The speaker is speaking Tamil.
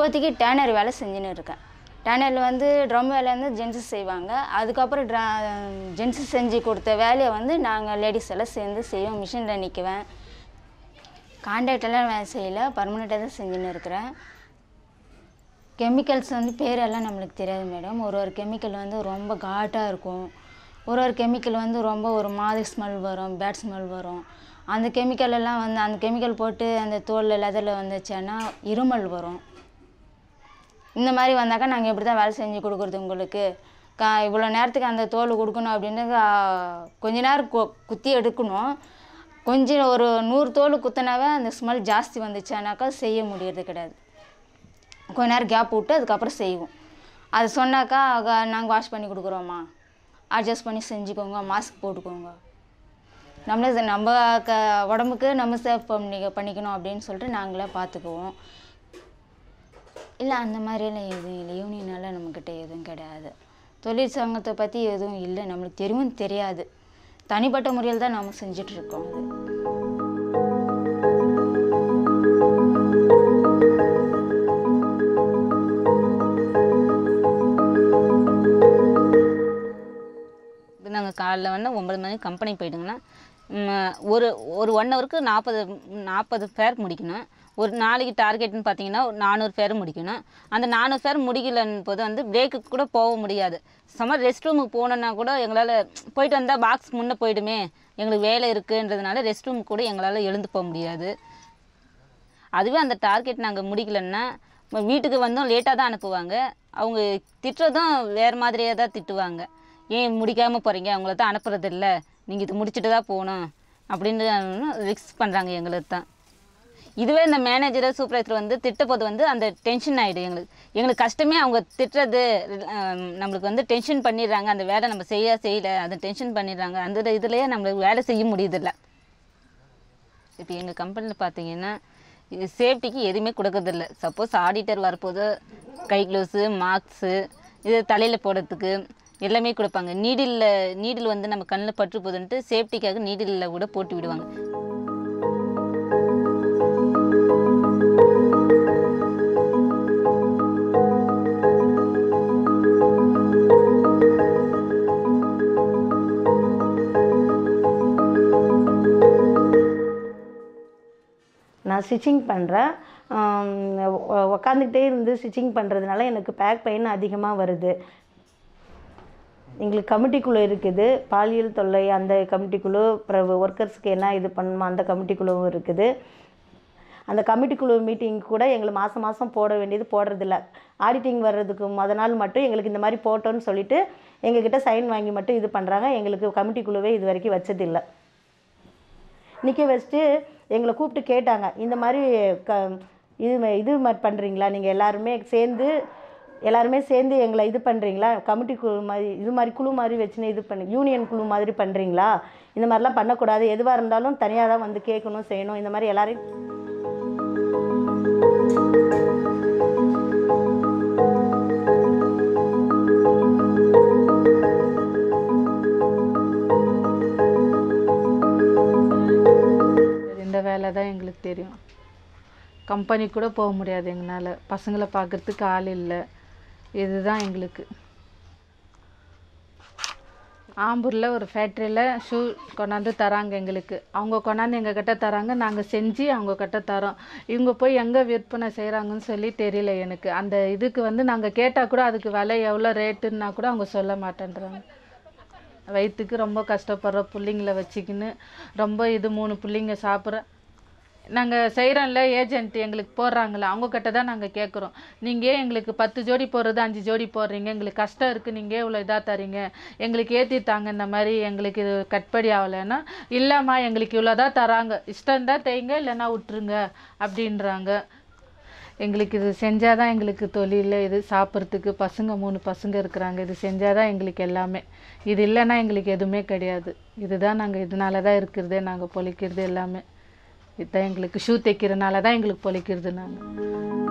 இப்போதைக்கு டேனர் வேலை செஞ்சுன்னு இருக்கேன் டேனரில் வந்து ட்ரம் வேலை வந்து ஜென்ஸு செய்வாங்க அதுக்கப்புறம் ட்ரா ஜென்ஸு செஞ்சு கொடுத்த வேலையை வந்து நாங்கள் லேடிஸ் எல்லாம் சேர்ந்து செய்வோம் மிஷினில் நிற்குவேன் கான்ட்ராக்டெல்லாம் வேலை செய்யலை பர்மனெண்ட்டாக தான் செஞ்சுன்னு இருக்கிறேன் கெமிக்கல்ஸ் வந்து பேரெல்லாம் நம்மளுக்கு தெரியாது மேடம் ஒரு ஒரு கெமிக்கல் வந்து ரொம்ப காட்டாக இருக்கும் ஒரு ஒரு கெமிக்கல் வந்து ரொம்ப ஒரு மாதிரி ஸ்மெல் வரும் பேட் ஸ்மெல் வரும் அந்த கெமிக்கல் எல்லாம் வந்து அந்த கெமிக்கல் போட்டு அந்த தோல் லெதரில் வந்துச்சுன்னா இருமல் வரும் இந்த மாதிரி வந்தாக்கா நாங்கள் எப்படி தான் வேலை செஞ்சு கொடுக்குறது உங்களுக்கு கா இவ்வளோ நேரத்துக்கு அந்த தோல் கொடுக்கணும் அப்படின்னு ஆ, கொஞ்ச நேரம் கு குத்தி எடுக்கணும் கொஞ்சம் ஒரு நூறு தோல் குத்தினாவே அந்த ஸ்மெல் ஜாஸ்தி வந்துச்சானாக்கா செய்ய முடியறது கிடையாது கொஞ்ச நேரம் கேப் விட்டு அதுக்கப்புறம் செய்வோம் அது சொன்னாக்கா நாங்கள் வாஷ் பண்ணி கொடுக்குறோம்மா அட்ஜஸ்ட் பண்ணி செஞ்சுக்கோங்க மாஸ்க் போட்டுக்கோங்க நம்மளே செ- நம்ம க உடம்புக்கு நம்ம சேஃப் பண்ணி பண்ணிக்கணும் அப்படின்னு சொல்லிட்டு நாங்களே பார்த்துக்குவோம் இல்லை அந்த மாதிரியெல்லாம் எதுவும் இல்லை யூனியனால நம்மக்கிட்ட எதுவும் கிடையாது தொழிற்சங்கத்தை பற்றி எதுவும் இல்லை நம்மளுக்கு தெரியும் தெரியாது தனிப்பட்ட முறையில் தான் நம்ம செஞ்சிட்ருக்கோம் அது இப்போ நாங்கள் காலைல வந்து ஒன்பது மணிக்கு கம்பெனி போயிட்டுங்கன்னா ம், ஒரு ஒரு ஒன் ஹவருக்கு நாற்பது நாற்பது பேர் முடிக்கணும் ஒரு நாளைக்கு டார்கெட்னு பார்த்தீங்கன்னா ஒரு நானூறு பேர் முடிக்கணும் அந்த நானூறு பேர் முடிக்கலன்னு போது வந்து பிரேக்குக்கு கூட போக முடியாது சும்மா ரெஸ்ட் ரூமுக்கு போகணுன்னா கூட எங்களால் போயிட்டு வந்தால் பாக்ஸ் முன்னே போயிடுமே எங்களுக்கு வேலை இருக்குன்றதுனால ரெஸ்ட் ரூமுக்கு கூட எங்களால் எழுந்து போக முடியாது அதுவே அந்த டார்கெட் நாங்கள் முடிக்கலன்னா ம- வீட்டுக்கு வந்தும் லேட்டாக தான் அனுப்புவாங்க அவங்க திட்டுறதும் வேறு மாதிரியே தான் திட்டுவாங்க ஏன் முடிக்காமல் போகிறீங்க அவங்கள தான் அனுப்புறது இல்லை நீங்கள் இது முடிச்சுட்டு தான் போகணும் அப்படின்னு ரிக்ஸ் பண்ணுறாங்க எங்களுக்கு தான் இதுவே இந்த மேனேஜர் சூப்பர்வைசர் வந்து திட்டப்போது வந்து அந்த டென்ஷன் ஆகிடும் எங்களுக்கு எங்களுக்கு கஷ்டமே அவங்க திட்டுறது அஹ், நம்மளுக்கு வந்து டென்ஷன் பண்ணிடுறாங்க அந்த வேலை நம்ம செய்ய செய்யல அதை டென்ஷன் பண்ணிடுறாங்க அந்த இதுலேயே நம்மளுக்கு வேலை செய்ய முடியுதில்ல இப்போ எங்கள் கம்பெனியில் பார்த்தீங்கன்னா இது சேஃப்டிக்கு எதுவுமே கொடுக்கறதில்ல சப்போஸ் ஆடிட்டர் வரப்போது கை க்ளவுஸு மாஸ்க்கு இது தலையில் போடுறதுக்கு எல்லாமே கொடுப்பாங்க நீடிலில் நீடில் வந்து நம்ம கண்ணில் பற்று போதுன்ட்டு சேஃப்டிக்காக நீடிலில் கூட போட்டு விடுவாங்க நான் ஸ்டிச்சிங் பண்ணுறேன் உக்காந்துக்கிட்டே இருந்து ஸ்டிச்சிங் பண்ணுறதுனால எனக்கு பேக் பெயின் அதிகமாக வருது எங்களுக்கு கமிட்டி குழு இருக்குது பாலியல் தொல்லை அந்த கமிட்டி குழு அப்புறம் ஒர்க்கர்ஸ்க்கு என்ன இது பண்ணணுமோ அந்த கமிட்டி குழுவும் இருக்குது அந்த கமிட்டி குழு மீட்டிங் கூட எங்களுக்கு மாதம் மாதம் போட வேண்டியது போடுறதில்ல ஆடிட்டிங் வர்றதுக்கு முத நாள் மட்டும் எங்களுக்கு இந்த மாதிரி போட்டோன்னு சொல்லிட்டு எங்ககிட்ட சைன் வாங்கி மட்டும் இது பண்ணுறாங்க எங்களுக்கு கமிட்டி குழுவே இது வரைக்கும் வச்சதில்லை நிற்க வச்சுட்டு எங்களை கூப்பிட்டு கேட்டாங்க இந்த மாதிரி க இது மா- இது மாதிரி பண்ணுறீங்களா நீங்கள் எல்லாருமே சேர்ந்து எல்லாருமே சேர்ந்து எங்களை இது பண்ணுறீங்களா கமிட்டி குழு மாதிரி இது மாதிரி குழு மாதிரி வச்சுன்னு இது பண்ணி யூனியன் குழு மாதிரி பண்ணுறீங்களா இந்த மாதிரிலாம் பண்ணக்கூடாது எதுவாக இருந்தாலும் தனியாக தான் வந்து கேட்கணும் செய்யணும் இந்த மாதிரி எல்லாரையும் இந்த வேலை தான் எங்களுக்கு தெரியும் கம்பெனி கூட போக முடியாது எங்களால் பசங்களை பார்க்கறதுக்கு ஆள் இல்லை இதுதான் எங்களுக்கு ஆம்பூரில் ஒரு ஃபேக்ட்ரியில் ஷூ கொண்டாந்து தராங்க எங்களுக்கு அவங்க கொண்டாந்து எங்கள் கிட்ட தராங்க நாங்கள் செஞ்சு அவங்க கிட்ட தரோம் இவங்க போய் எங்கே விற்பனை செய்கிறாங்கன்னு சொல்லி தெரியல எனக்கு அந்த இதுக்கு வந்து நாங்கள் கேட்டால் கூட அதுக்கு விலை எவ்வளோ ரேட்டுன்னா கூட அவங்க சொல்ல மாட்டேன்றாங்க வயிற்றுக்கு ரொம்ப கஷ்டப்படுறோம் பிள்ளைங்கள வச்சுக்கின்னு ரொம்ப இது மூணு பிள்ளைங்க சாப்பிட்ற நாங்கள் செய்கிறோம்ல ஏஜென்ட் எங்களுக்கு போடுறாங்களே அவங்க கிட்ட தான் நாங்கள் கேட்குறோம் நீங்கள் ஏன் எங்களுக்கு பத்து ஜோடி போடுறது அஞ்சு ஜோடி போடுறீங்க எங்களுக்கு கஷ்டம் இருக்குது நீங்கள் இவ்வளோ இதாக தரீங்க எங்களுக்கு ஏற்றி தாங்க இந்த மாதிரி எங்களுக்கு இது கட்படி ஆகலைன்னா இல்லைம்மா எங்களுக்கு இவ்வளோ தான் தராங்க இஷ்டம் தான் தேய்ங்க இல்லைன்னா விட்டுருங்க அப்படின்றாங்க எங்களுக்கு இது செஞ்சால் தான் எங்களுக்கு தொழில் இது சாப்பிட்றதுக்கு பசங்க மூணு பசங்க இருக்கிறாங்க இது செஞ்சால் தான் எங்களுக்கு எல்லாமே இது இல்லைன்னா எங்களுக்கு எதுவுமே கிடையாது இதுதான் நாங்கள் இதனால தான் இருக்கிறதே நாங்கள் பொழைக்கிறது எல்லாமே இதுதான் எங்களுக்கு ஷூ தைக்கிறனால தான் எங்களுக்கு பொழைக்கிறது நாங்கள்